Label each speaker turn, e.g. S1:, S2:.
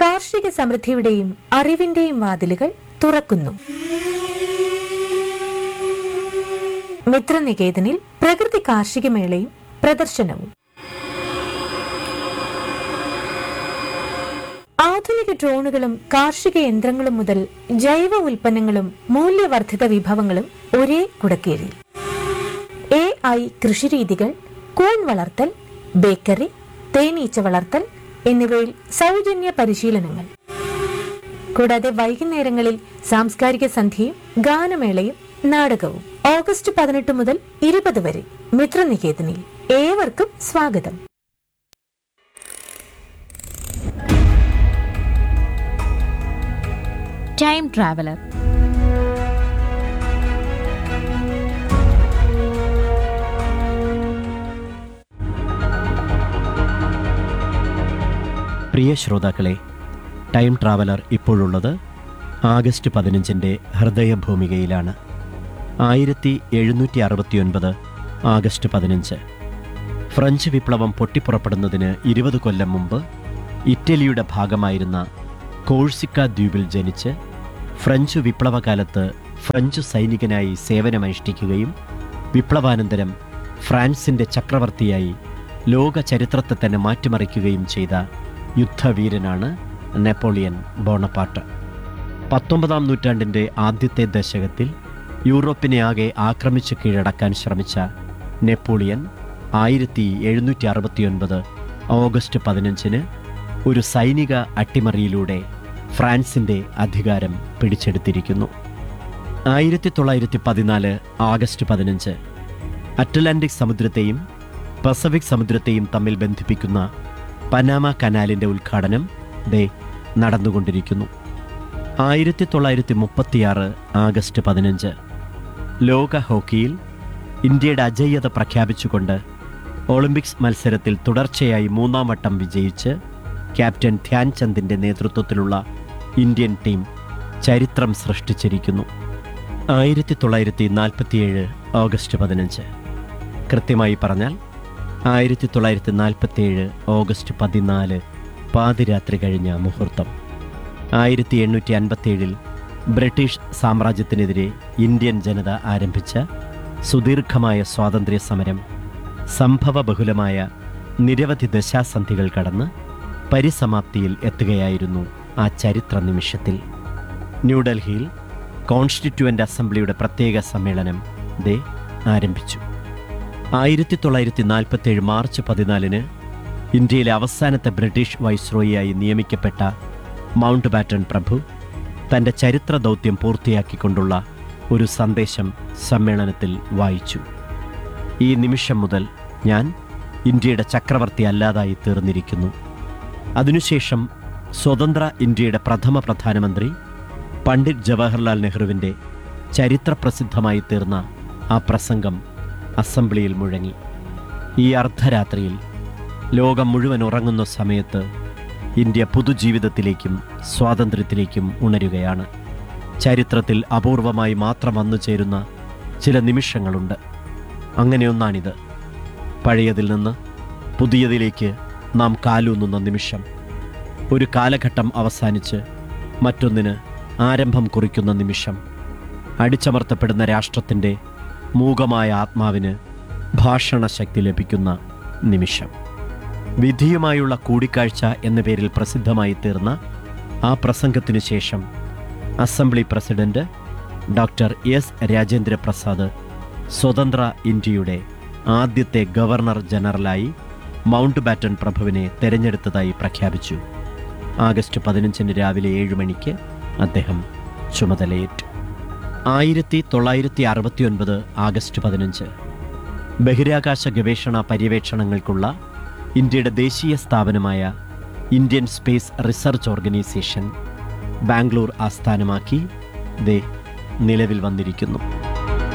S1: കാർഷിക സമൃദ്ധിയുടെയും അറിവിന്റെയും വാതിലുകൾ തുറക്കുന്നു മിത്രനികേതനിൽ പ്രകൃതി കാർഷിക മേളയും പ്രദർശനവും ആധുനിക ഡ്രോണുകളും കാർഷിക യന്ത്രങ്ങളും മുതൽ ജൈവ ഉൽപ്പന്നങ്ങളും മൂല്യവർദ്ധിത വിഭവങ്ങളും ഒരേ കുടക്കീഴിൽ എ ഐ കൃഷിരീതികൾ കൂൺ വളർത്തൽ ബേക്കറി തേനീച്ച വളർത്തൽ എന്നിവയിൽ സൗജന്യ പരിശീലനങ്ങൾ കൂടാതെ വൈകുന്നേരങ്ങളിൽ സാംസ്കാരിക സന്ധ്യയും ഗാനമേളയും നാടകവും ഓഗസ്റ്റ് പതിനെട്ട് മുതൽ ഇരുപത് വരെ മിത്രനികേതനിൽ ഏവർക്കും സ്വാഗതം
S2: ടൈം ട്രാവലർ
S3: പ്രിയ ശ്രോതാക്കളെ ടൈം ട്രാവലർ ഇപ്പോഴുള്ളത് ആഗസ്റ്റ് പതിനഞ്ചിൻ്റെ ഹൃദയഭൂമികയിലാണ് ആയിരത്തി എഴുന്നൂറ്റി അറുപത്തിയൊൻപത് ആഗസ്റ്റ് പതിനഞ്ച് ഫ്രഞ്ച് വിപ്ലവം പൊട്ടിപ്പുറപ്പെടുന്നതിന് ഇരുപത് കൊല്ലം മുമ്പ് ഇറ്റലിയുടെ ഭാഗമായിരുന്ന കോഴ്സിക്ക ദ്വീപിൽ ജനിച്ച് ഫ്രഞ്ച് വിപ്ലവകാലത്ത് ഫ്രഞ്ച് സൈനികനായി സേവനമനുഷ്ഠിക്കുകയും വിപ്ലവാനന്തരം ഫ്രാൻസിൻ്റെ ചക്രവർത്തിയായി ലോക ചരിത്രത്തെ തന്നെ മാറ്റിമറിക്കുകയും ചെയ്ത യുദ്ധവീരനാണ് നെപ്പോളിയൻ ബോണപ്പാട്ട് പത്തൊമ്പതാം നൂറ്റാണ്ടിൻ്റെ ആദ്യത്തെ ദശകത്തിൽ യൂറോപ്പിനെ ആകെ ആക്രമിച്ച് കീഴടക്കാൻ ശ്രമിച്ച നെപ്പോളിയൻ ആയിരത്തി എഴുന്നൂറ്റി അറുപത്തിയൊൻപത് ഓഗസ്റ്റ് പതിനഞ്ചിന് ഒരു സൈനിക അട്ടിമറിയിലൂടെ ഫ്രാൻസിൻ്റെ അധികാരം പിടിച്ചെടുത്തിരിക്കുന്നു ആയിരത്തി തൊള്ളായിരത്തി പതിനാല് ആഗസ്റ്റ് പതിനഞ്ച് അറ്റ്ലാന്റിക് സമുദ്രത്തെയും പസഫിക് സമുദ്രത്തെയും തമ്മിൽ ബന്ധിപ്പിക്കുന്ന പനാമ കനാലിൻ്റെ ഉദ്ഘാടനം ദേ നടന്നുകൊണ്ടിരിക്കുന്നു ആയിരത്തി തൊള്ളായിരത്തി മുപ്പത്തിയാറ് ആഗസ്റ്റ് പതിനഞ്ച് ലോക ഹോക്കിയിൽ ഇന്ത്യയുടെ അജയ്യത പ്രഖ്യാപിച്ചുകൊണ്ട് ഒളിമ്പിക്സ് മത്സരത്തിൽ തുടർച്ചയായി മൂന്നാം വട്ടം വിജയിച്ച് ക്യാപ്റ്റൻ ധ്യാൻ ചന്ദിൻ്റെ നേതൃത്വത്തിലുള്ള ഇന്ത്യൻ ടീം ചരിത്രം സൃഷ്ടിച്ചിരിക്കുന്നു ആയിരത്തി തൊള്ളായിരത്തി നാൽപ്പത്തിയേഴ് ഓഗസ്റ്റ് പതിനഞ്ച് കൃത്യമായി പറഞ്ഞാൽ ആയിരത്തി തൊള്ളായിരത്തി നാൽപ്പത്തിയേഴ് ഓഗസ്റ്റ് പതിനാല് പാതിരാത്രി കഴിഞ്ഞ മുഹൂർത്തം ആയിരത്തി എണ്ണൂറ്റി അൻപത്തിയേഴിൽ ബ്രിട്ടീഷ് സാമ്രാജ്യത്തിനെതിരെ ഇന്ത്യൻ ജനത ആരംഭിച്ച സുദീർഘമായ സ്വാതന്ത്ര്യ സമരം സംഭവബഹുലമായ നിരവധി ദശാസന്ധികൾ കടന്ന് പരിസമാപ്തിയിൽ എത്തുകയായിരുന്നു ആ ചരിത്ര നിമിഷത്തിൽ ന്യൂഡൽഹിയിൽ കോൺസ്റ്റിറ്റ്യുവൻ്റ് അസംബ്ലിയുടെ പ്രത്യേക സമ്മേളനം ദേ ആരംഭിച്ചു ആയിരത്തി തൊള്ളായിരത്തി നാൽപ്പത്തേഴ് മാർച്ച് പതിനാലിന് ഇന്ത്യയിലെ അവസാനത്തെ ബ്രിട്ടീഷ് വൈസ്രോയിയായി നിയമിക്കപ്പെട്ട മൗണ്ട് ബാറ്റൺ പ്രഭു തൻ്റെ ചരിത്ര ദൗത്യം പൂർത്തിയാക്കിക്കൊണ്ടുള്ള ഒരു സന്ദേശം സമ്മേളനത്തിൽ വായിച്ചു ഈ നിമിഷം മുതൽ ഞാൻ ഇന്ത്യയുടെ ചക്രവർത്തി അല്ലാതായി തീർന്നിരിക്കുന്നു അതിനുശേഷം സ്വതന്ത്ര ഇന്ത്യയുടെ പ്രഥമ പ്രധാനമന്ത്രി പണ്ഡിറ്റ് ജവഹർലാൽ നെഹ്റുവിൻ്റെ ചരിത്രപ്രസിദ്ധമായി തീർന്ന ആ പ്രസംഗം അസംബ്ലിയിൽ മുഴങ്ങി ഈ അർദ്ധരാത്രിയിൽ ലോകം മുഴുവൻ ഉറങ്ങുന്ന സമയത്ത് ഇന്ത്യ പുതുജീവിതത്തിലേക്കും സ്വാതന്ത്ര്യത്തിലേക്കും ഉണരുകയാണ് ചരിത്രത്തിൽ അപൂർവമായി മാത്രം വന്നു ചേരുന്ന ചില നിമിഷങ്ങളുണ്ട് അങ്ങനെയൊന്നാണിത് പഴയതിൽ നിന്ന് പുതിയതിലേക്ക് നാം കാലൂന്നുന്ന നിമിഷം ഒരു കാലഘട്ടം അവസാനിച്ച് മറ്റൊന്നിന് ആരംഭം കുറിക്കുന്ന നിമിഷം അടിച്ചമർത്തപ്പെടുന്ന രാഷ്ട്രത്തിൻ്റെ മൂകമായ ആത്മാവിന് ഭാഷണശക്തി ലഭിക്കുന്ന നിമിഷം വിധിയുമായുള്ള കൂടിക്കാഴ്ച എന്ന പേരിൽ പ്രസിദ്ധമായി തീർന്ന ആ പ്രസംഗത്തിനു ശേഷം assembly president doctor S Rajendra Prasad സ്വതന്ത്ര ഇന്ത്യയുടെ ആദ്യത്തെ ഗവർണർ ജനറലായി മൗണ്ട് ബാറ്റൺ പ്രഭുവിനെ തെരഞ്ഞെടുത്തതായി പ്രഖ്യാപിച്ചു ആഗസ്റ്റ് പതിനഞ്ചിന് രാവിലെ ഏഴ് മണിക്ക് അദ്ദേഹം ചുമതലയേറ്റു ആയിരത്തി തൊള്ളായിരത്തി അറുപത്തിയൊൻപത് ആഗസ്റ്റ് പതിനഞ്ച് ബഹിരാകാശ ഗവേഷണ പര്യവേക്ഷണങ്ങൾക്കുള്ള ഇന്ത്യയുടെ ദേശീയ സ്ഥാപനമായ Indian space research organisation Bangalore ആസ്ഥാനമാക്കി ദേ നിലവിൽ വന്നിരിക്കുന്നു